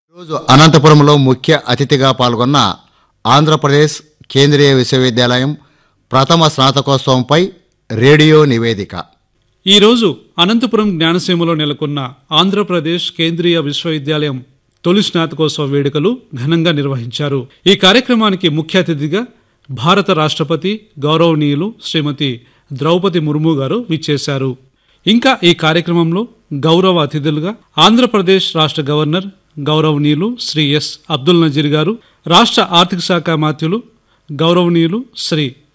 ఈరోజు అనంతపురంలో ముఖ్య అతిథిగా పాల్గొన్న ఆంధ్రప్రదేశ్ కేంద్రీయ విశ్వవిద్యాలయం ప్రథమ స్నాతకోత్సవంపై రేడియో నివేదిక ఈరోజు అనంతపురం జ్ఞానసీమలో నెలకొన్న ఆంధ్రప్రదేశ్ కేంద్రీయ విశ్వవిద్యాలయం తొలి స్నాతకోత్సవ వేడుకలు ఘనంగా నిర్వహించారు ఈ కార్యక్రమానికి ముఖ్య అతిథిగా భారత రాష్ట్రపతి గౌరవనీయులు శ్రీమతి ద్రౌపది ముర్ము గారు విచ్చేశారు ఇంకా ఈ కార్యక్రమంలో గౌరవ అతిథులుగా ఆంధ్రప్రదేశ్ రాష్ట్ర గవర్నర్ గౌరవనీయులు శ్రీ ఎస్ అబ్దుల్ నజీర్ గారు రాష్ట్ర ఆర్థిక శాఖ మాత్యులు గౌరవనీయులు శ్రీ